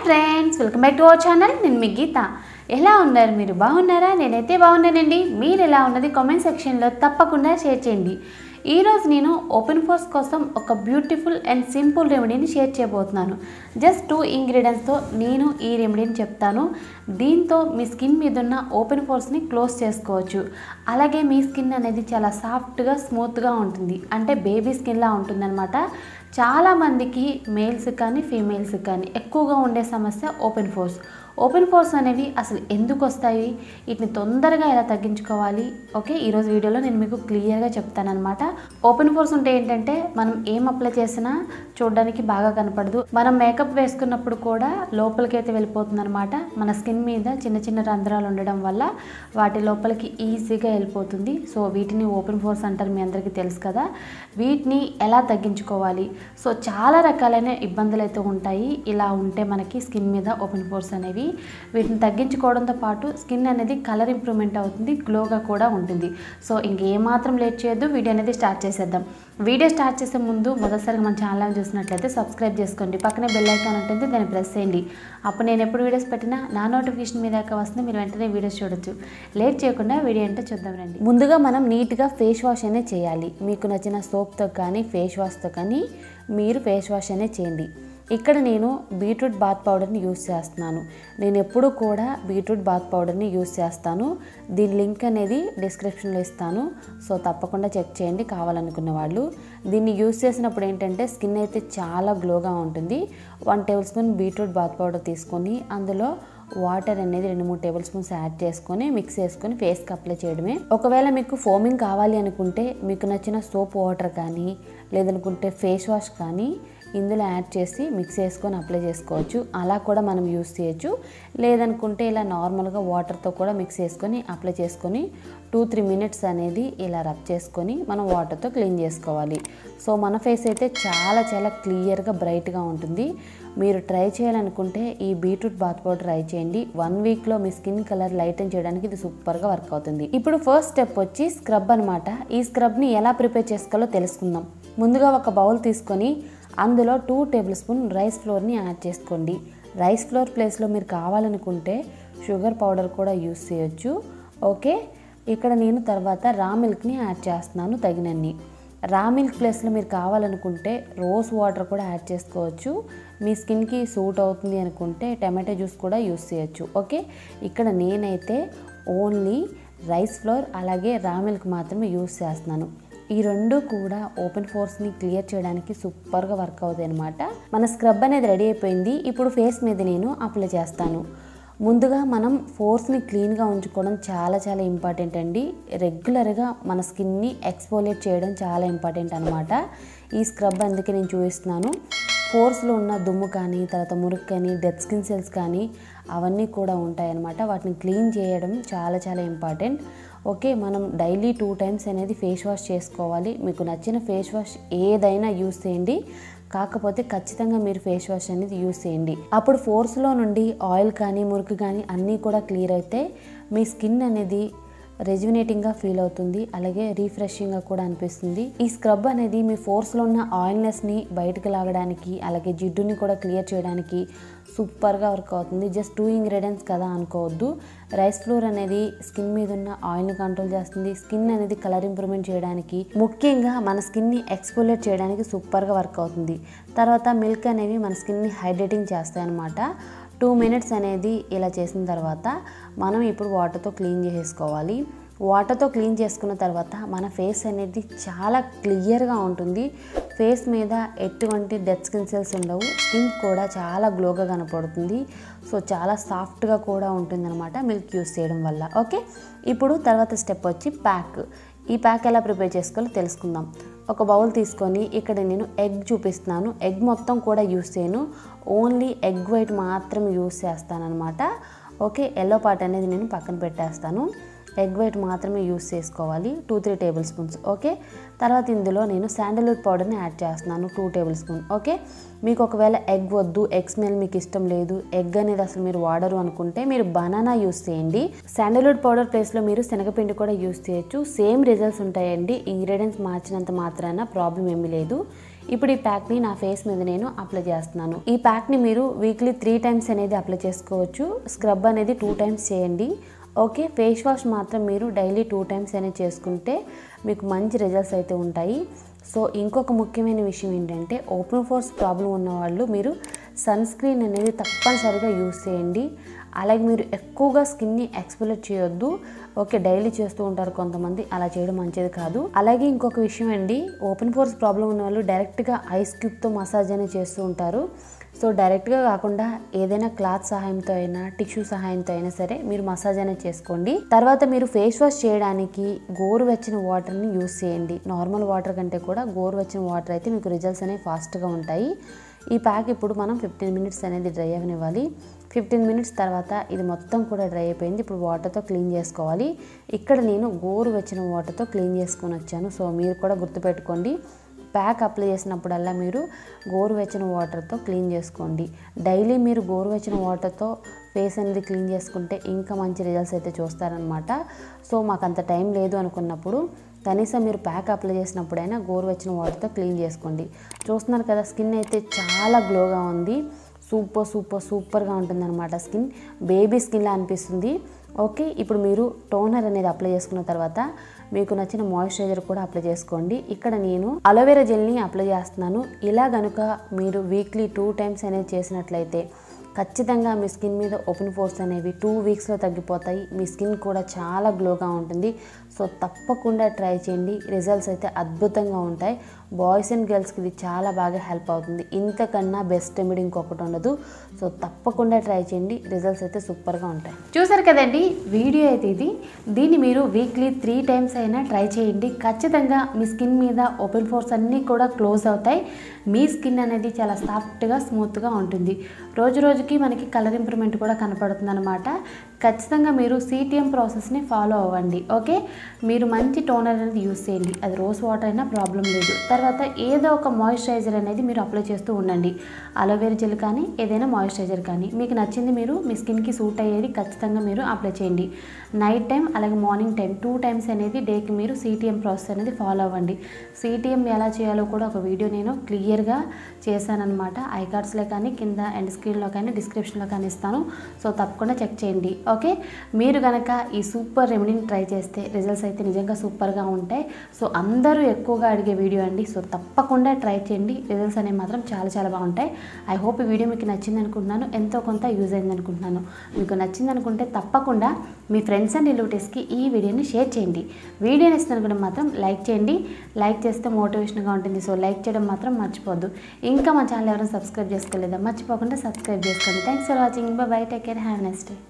friends welcome back to our channel నేను మీ గీత ఎలా ఉన్నారు మీరు బాగున్నారా నేనైతే బాగున్నానండి మీరు ఎలా ఉన్నది కామెంట్ సెక్షన్లో తప్పకుండా షేర్ చేయండి ఈరోజు నేను ఓపెన్ ఫోర్స్ కోసం ఒక బ్యూటిఫుల్ అండ్ సింపుల్ రెమెడీని షేర్ చేయబోతున్నాను జస్ట్ టూ ఇంగ్రీడియంట్స్తో నేను ఈ రెమెడీని చెప్తాను దీంతో మీ స్కిన్ మీద ఉన్న ఓపెన్ ఫోర్స్ని క్లోజ్ చేసుకోవచ్చు అలాగే మీ స్కిన్ అనేది చాలా సాఫ్ట్గా స్మూత్గా ఉంటుంది అంటే బేబీ స్కిన్లా ఉంటుందన్నమాట చాలామందికి మేల్స్ కానీ ఫీమేల్స్ కానీ ఎక్కువగా ఉండే సమస్య ఓపెన్ ఫోర్స్ ఓపెన్ ఫోర్స్ అనేవి అసలు ఎందుకు వస్తాయి వీటిని తొందరగా ఎలా తగ్గించుకోవాలి ఓకే ఈరోజు వీడియోలో నేను మీకు క్లియర్గా చెప్తానమాట ఓపెన్ ఫోర్స్ ఉంటే ఏంటంటే మనం ఏం అప్లై చేసినా చూడడానికి బాగా కనపడదు మనం మేకప్ వేసుకున్నప్పుడు కూడా లోపలికి అయితే వెళ్ళిపోతుంది అనమాట మన స్కిన్ మీద చిన్న చిన్న రంధ్రాలు ఉండడం వల్ల వాటి లోపలికి ఈజీగా వెళ్ళిపోతుంది సో వీటిని ఓపెన్ ఫోర్స్ అంటారు మీ అందరికీ తెలుసు కదా వీటిని ఎలా తగ్గించుకోవాలి సో చాలా రకాలైన ఇబ్బందులు అయితే ఉంటాయి ఇలా ఉంటే మనకి స్కిన్ మీద ఓపెన్ ఫోర్స్ అనేవి వీటిని తగ్గించుకోవడంతో పాటు స్కిన్ అనేది కలర్ ఇంప్రూవ్మెంట్ అవుతుంది గ్లోగా కూడా ఉంటుంది సో ఇంకేమాత్రం లేట్ చేయొద్దు వీడియో అనేది స్టార్ట్ చేసేద్దాం వీడియో స్టార్ట్ చేసే ముందు మొదటిసారిగా మన ఛానల్ చూసినట్లయితే సబ్స్క్రైబ్ చేసుకోండి పక్కనే బెల్ ఐకాన్ ఉంటుంది దాన్ని ప్రెస్ చేయండి అప్పుడు నేను ఎప్పుడు వీడియోస్ పెట్టినా నా నోటిఫికేషన్ మీ దాకా వస్తుంది మీరు వెంటనే వీడియోస్ చూడొచ్చు లేట్ చేయకుండా వీడియో ఏంటో చూద్దాం రండి ముందుగా మనం నీట్గా ఫేస్ వాష్ అనేది చేయాలి మీకు నచ్చిన సోప్తో కానీ ఫేస్ వాష్తో కానీ మీరు ఫేస్ వాష్ అనేది చేయండి ఇక్కడ నేను బీట్రూట్ బాత్ పౌడర్ని యూస్ చేస్తున్నాను నేను ఎప్పుడూ కూడా బీట్రూట్ బాత్ పౌడర్ని యూస్ చేస్తాను దీని లింక్ అనేది డిస్క్రిప్షన్లో ఇస్తాను సో తప్పకుండా చెక్ చేయండి కావాలనుకున్న వాళ్ళు దీన్ని యూస్ చేసినప్పుడు ఏంటంటే స్కిన్ అయితే చాలా గ్లోగా ఉంటుంది one tablespoon beetroot bath powder తీసుకొని అందులో వాటర్ అనేది రెండు మూడు టేబుల్ స్పూన్స్ యాడ్ చేసుకొని మిక్స్ చేసుకొని ఫేస్కి అప్లై చేయడమే ఒకవేళ మీకు ఫోమింగ్ కావాలి అనుకుంటే మీకు నచ్చిన సోప్ వాటర్ కానీ లేదనుకుంటే ఫేస్ వాష్ కానీ ఇందులో యాడ్ చేసి మిక్స్ చేసుకొని అప్లై చేసుకోవచ్చు అలా కూడా మనం యూస్ చేయొచ్చు లేదనుకుంటే ఇలా నార్మల్గా వాటర్తో కూడా మిక్స్ చేసుకొని అప్లై చేసుకొని టూ త్రీ మినిట్స్ అనేది ఇలా రబ్ చేసుకొని మనం వాటర్తో క్లీన్ చేసుకోవాలి సో మన ఫేస్ అయితే చాలా చాలా క్లియర్గా బ్రైట్గా ఉంటుంది మీరు ట్రై చేయాలనుకుంటే ఈ బీట్రూట్ బాత్ పౌడర్ ట్రై చేయండి వన్ వీక్లో మీ స్కిన్ కలర్ లైటన్ చేయడానికి ఇది సూపర్గా వర్క్ అవుతుంది ఇప్పుడు ఫస్ట్ స్టెప్ వచ్చి స్క్రబ్ అనమాట ఈ స్క్రబ్ని ఎలా ప్రిపేర్ చేసుకోవాలో తెలుసుకుందాం ముందుగా ఒక బౌల్ తీసుకొని అందులో టూ టేబుల్ స్పూన్ రైస్ ఫ్లోర్ని యాడ్ చేసుకోండి రైస్ ఫ్లోర్ ప్లేస్లో మీరు కావాలనుకుంటే షుగర్ పౌడర్ కూడా యూస్ చేయొచ్చు ఓకే ఇక్కడ నేను తర్వాత రా మిల్క్ని యాడ్ చేస్తున్నాను తగినన్ని రా మిల్క్ ప్లేస్లో మీరు కావాలనుకుంటే రోజ్ వాటర్ కూడా యాడ్ చేసుకోవచ్చు మీ స్కిన్కి సూట్ అవుతుంది అనుకుంటే టమాటో జ్యూస్ కూడా యూస్ చేయొచ్చు ఓకే ఇక్కడ నేనైతే ఓన్లీ రైస్ ఫ్లోర్ అలాగే రా మిల్క్ మాత్రమే యూస్ చేస్తున్నాను ఈ రెండు కూడా ఓపెన్ ఫోర్స్ని క్లియర్ చేయడానికి సూపర్గా వర్క్ అవుతాయి అనమాట మన స్క్రబ్ అనేది రెడీ అయిపోయింది ఇప్పుడు ఫేస్ మీద నేను అప్లై చేస్తాను ముందుగా మనం ఫోర్స్ని క్లీన్గా ఉంచుకోవడం చాలా చాలా ఇంపార్టెంట్ అండి రెగ్యులర్గా మన స్కిన్ని ఎక్స్పోలేట్ చేయడం చాలా ఇంపార్టెంట్ అనమాట ఈ స్క్రబ్ అందుకే నేను చూపిస్తున్నాను పోర్స్లో ఉన్న దుమ్ము కానీ తర్వాత మురికి కానీ డెత్ స్కిన్ సెల్స్ కానీ అవన్నీ కూడా ఉంటాయన్నమాట వాటిని క్లీన్ చేయడం చాలా చాలా ఇంపార్టెంట్ ఓకే మనం డైలీ టూ టైమ్స్ అనేది ఫేస్ వాష్ చేసుకోవాలి మీకు నచ్చిన ఫేస్ వాష్ ఏదైనా యూస్ చేయండి కాకపోతే ఖచ్చితంగా మీరు ఫేస్ వాష్ అనేది యూస్ చేయండి అప్పుడు ఫోర్స్లో నుండి ఆయిల్ కానీ మురికి కానీ అన్నీ కూడా క్లియర్ అయితే మీ స్కిన్ అనేది రెజ్యునేటింగ్గా ఫీల్ అవుతుంది అలాగే రీఫ్రెషింగ్గా కూడా అనిపిస్తుంది ఈ స్క్రబ్ అనేది మీ ఫోర్స్లో ఉన్న ఆయిల్నెస్ని బయటకు లాగడానికి అలాగే జిడ్డుని కూడా క్లియర్ చేయడానికి సూపర్గా వర్క్ అవుతుంది జస్ట్ టూ ఇంగ్రీడియంట్స్ కదా అనుకోవద్దు రైస్ ఫ్లోర్ అనేది స్కిన్ మీద ఉన్న ఆయిల్ని కంట్రోల్ చేస్తుంది స్కిన్ అనేది కలర్ ఇంప్రూవ్మెంట్ చేయడానికి ముఖ్యంగా మన స్కిన్ని ఎక్స్పోలేట్ చేయడానికి సూపర్గా వర్క్ అవుతుంది తర్వాత మిల్క్ అనేవి మన స్కిన్ని హైడ్రేటింగ్ చేస్తాయి అన్నమాట టూ మినిట్స్ అనేది ఇలా చేసిన తర్వాత మనం ఇప్పుడు వాటర్తో క్లీన్ చేసేసుకోవాలి వాటర్తో క్లీన్ చేసుకున్న తర్వాత మన ఫేస్ అనేది చాలా క్లియర్గా ఉంటుంది ఫేస్ మీద ఎటువంటి డెత్ స్కిన్ సెల్స్ ఉండవు స్కిన్ కూడా చాలా గ్లోగా కనపడుతుంది సో చాలా సాఫ్ట్గా కూడా ఉంటుందన్నమాట మిల్క్ యూస్ చేయడం వల్ల ఓకే ఇప్పుడు తర్వాత స్టెప్ వచ్చి ప్యాక్ ఈ ప్యాక్ ఎలా ప్రిపేర్ చేసుకోవాలో తెలుసుకుందాం ఒక బౌల్ తీసుకొని ఇక్కడ నేను ఎగ్ చూపిస్తున్నాను ఎగ్ మొత్తం కూడా యూస్ చేయను ఓన్లీ ఎగ్ వైట్ మాత్రం యూస్ చేస్తానన్నమాట ఓకే ఎల్లో పార్ట్ అనేది నేను పక్కన పెట్టేస్తాను ఎగ్ వైట్ మాత్రమే యూస్ చేసుకోవాలి two three tablespoons okay తర్వాత ఇందులో నేను శాండల్వుడ్ పౌడర్ని యాడ్ చేస్తున్నాను టూ టేబుల్ స్పూన్ ఓకే మీకు ఒకవేళ ఎగ్ వద్దు ఎగ్ స్మెల్ మీకు ఇష్టం లేదు ఎగ్ అనేది అసలు మీరు వాడరు అనుకుంటే మీరు బనానా యూస్ చేయండి శాండల్వుడ్ పౌడర్ ప్లేస్లో మీరు శనగపిండి కూడా యూస్ చేయొచ్చు సేమ్ రిజల్ట్స్ ఉంటాయండి ఇంగ్రీడియంట్స్ మార్చినంత మాత్రాన ప్రాబ్లం ఏమీ లేదు ఇప్పుడు ఈ ప్యాక్ని నా ఫేస్ మీద నేను అప్లై చేస్తున్నాను ఈ ప్యాక్ని మీరు వీక్లీ త్రీ టైమ్స్ అనేది అప్లై చేసుకోవచ్చు స్క్రబ్ అనేది టూ టైమ్స్ చేయండి ఓకే ఫేస్ వాష్ మాత్రం మీరు డైలీ టూ టైమ్స్ అనేది చేసుకుంటే మీకు మంచి రిజల్ట్స్ అయితే ఉంటాయి సో ఇంకొక ముఖ్యమైన విషయం ఏంటంటే ఓపెన్ ఫోర్స్ ప్రాబ్లం ఉన్న వాళ్ళు మీరు సన్ స్క్రీన్ అనేది తప్పనిసరిగా యూస్ చేయండి అలాగే మీరు ఎక్కువగా స్కిన్ని ఎక్స్పోలేట్ చేయొద్దు ఓకే డైలీ చేస్తూ ఉంటారు కొంతమంది అలా చేయడం మంచిది కాదు అలాగే ఇంకొక విషయం అండి ఓపెన్ ఫోర్స్ ప్రాబ్లం ఉన్న వాళ్ళు డైరెక్ట్గా ఐస్ క్యూబ్తో మసాజ్ అనేది చేస్తూ ఉంటారు సో డైరెక్ట్గా కాకుండా ఏదైనా క్లాత్ సహాయంతో అయినా టిష్యూ సహాయంతో అయినా సరే మీరు మసాజ్ అనేది చేసుకోండి తర్వాత మీరు ఫేస్ వాష్ చేయడానికి గోరువెచ్చని వాటర్ని యూస్ చేయండి నార్మల్ వాటర్ కంటే కూడా గోరువెచ్చని వాటర్ అయితే మీకు రిజల్ట్స్ అనేవి ఫాస్ట్గా ఉంటాయి ఈ ప్యాక్ ఇప్పుడు మనం ఫిఫ్టీన్ మినిట్స్ అనేది డ్రై అవనివ్వాలి ఫిఫ్టీన్ మినిట్స్ తర్వాత ఇది మొత్తం కూడా డ్రై అయిపోయింది ఇప్పుడు వాటర్తో క్లీన్ చేసుకోవాలి ఇక్కడ నేను గోరు వచ్చిన వాటర్తో క్లీన్ చేసుకొని వచ్చాను సో మీరు కూడా గుర్తుపెట్టుకోండి ప్యాక్ అప్లై చేసినప్పుడల్లా మీరు గోరువెచ్చని వాటర్తో క్లీన్ చేసుకోండి డైలీ మీరు గోరువెచ్చని వాటర్తో ఫేస్ అనేది క్లీన్ చేసుకుంటే ఇంకా మంచి రిజల్ట్స్ అయితే చూస్తారనమాట సో మాకు అంత టైం లేదు అనుకున్నప్పుడు కనీసం మీరు ప్యాక్ అప్లై చేసినప్పుడైనా గోరువెచ్చని వాటర్తో క్లీన్ చేసుకోండి చూస్తున్నారు కదా స్కిన్ అయితే చాలా గ్లోగా ఉంది సూపర్ సూపర్ సూపర్గా ఉంటుందన్నమాట స్కిన్ బేబీ స్కిన్లా అనిపిస్తుంది ఓకే ఇప్పుడు మీరు టోనర్ అనేది అప్లై చేసుకున్న తర్వాత మీకు నచ్చిన మాయిశ్చరైజర్ కూడా అప్లై చేసుకోండి ఇక్కడ నేను అలోవెరా జెల్ని అప్లై చేస్తున్నాను ఇలా కనుక మీరు వీక్లీ టూ టైమ్స్ అనేది చేసినట్లయితే ఖచ్చితంగా మీ స్కిన్ మీద ఓపెన్ పోర్స్ అనేవి టూ వీక్స్లో తగ్గిపోతాయి మీ స్కిన్ కూడా చాలా గ్లోగా ఉంటుంది సో తప్పకుండా ట్రై చేయండి రిజల్ట్స్ అయితే అద్భుతంగా ఉంటాయి బాయ్స్ అండ్ గర్ల్స్కి ఇది చాలా బాగా హెల్ప్ అవుతుంది ఇంతకన్నా బెస్ట్ రెమెడీ ఇంకొకటి ఉండదు సో తప్పకుండా ట్రై చేయండి రిజల్ట్స్ అయితే సూపర్గా ఉంటాయి చూసారు కదండి వీడియో అయితే ఇది దీన్ని మీరు వీక్లీ త్రీ టైమ్స్ అయినా ట్రై చేయండి ఖచ్చితంగా మీ స్కిన్ మీద ఓపెన్ పోర్స్ అన్నీ కూడా క్లోజ్ అవుతాయి మీ స్కిన్ అనేది చాలా సాఫ్ట్గా స్మూత్గా ఉంటుంది రోజు రోజుకి మనకి కలర్ ఇంప్రూవ్మెంట్ కూడా కనపడుతుంది అనమాట ఖచ్చితంగా మీరు సిటిఎం ప్రాసెస్ని ఫాలో అవ్వండి ఓకే మీరు మంచి టోనర్ అనేది యూస్ చేయండి అది రోజ్ వాటర్ అయినా ప్రాబ్లం లేదు తర్వాత ఏదో ఒక మాయిశ్చరైజర్ అనేది మీరు అప్లై చేస్తూ ఉండండి అలోవేరా జెల్ కానీ ఏదైనా మాయిశ్చరైజర్ కానీ మీకు నచ్చింది మీరు మీ స్కిన్కి సూట్ అయ్యేది ఖచ్చితంగా మీరు అప్లై చేయండి నైట్ టైం అలాగే మార్నింగ్ టైం టూ టైమ్స్ అనేది డేకి మీరు సిటిఎం ప్రాసెస్ అనేది ఫాలో అవ్వండి సిటిఎం ఎలా చేయాలో కూడా ఒక వీడియో నేను క్లియర్గా చేశానన్నమాట ఐ కార్డ్స్లో కానీ కింద ఎండ్ స్క్రీన్లో కానీ డిస్క్రిప్షన్లో కానీ ఇస్తాను సో తప్పకుండా చెక్ చేయండి ఓకే మీరు కనుక ఈ సూపర్ రెమెడీని ట్రై చేస్తే రిజల్ట్స్ అయితే నిజంగా సూపర్గా ఉంటాయి సో అందరూ ఎక్కువగా అడిగే వీడియో అండి సో తప్పకుండా ట్రై చేయండి రిజల్ట్స్ అనేవి మాత్రం చాలా చాలా బాగుంటాయి ఐ హోప్ ఈ వీడియో మీకు నచ్చింది అనుకుంటున్నాను ఎంతో కొంత యూజ్ అయింది అనుకుంటున్నాను మీకు నచ్చింది అనుకుంటే తప్పకుండా మీ ఫ్రెండ్స్ అండ్ రిలేటివ్స్కి ఈ వీడియోని షేర్ చేయండి వీడియో నచ్చింది అనుకుంటే మాత్రం లైక్ చేయండి లైక్ చేస్తే మోటివేషన్గా ఉంటుంది సో లైక్ చేయడం మాత్రం మర్చిపోద్దు ఇంకా మా ఛానల్ ఎవరైనా సబ్స్క్రైబ్ చేసుకోలేదా మర్చిపోకుండా సబ్స్క్రైబ్ చేసుకోండి thanks for watching bye take care have next day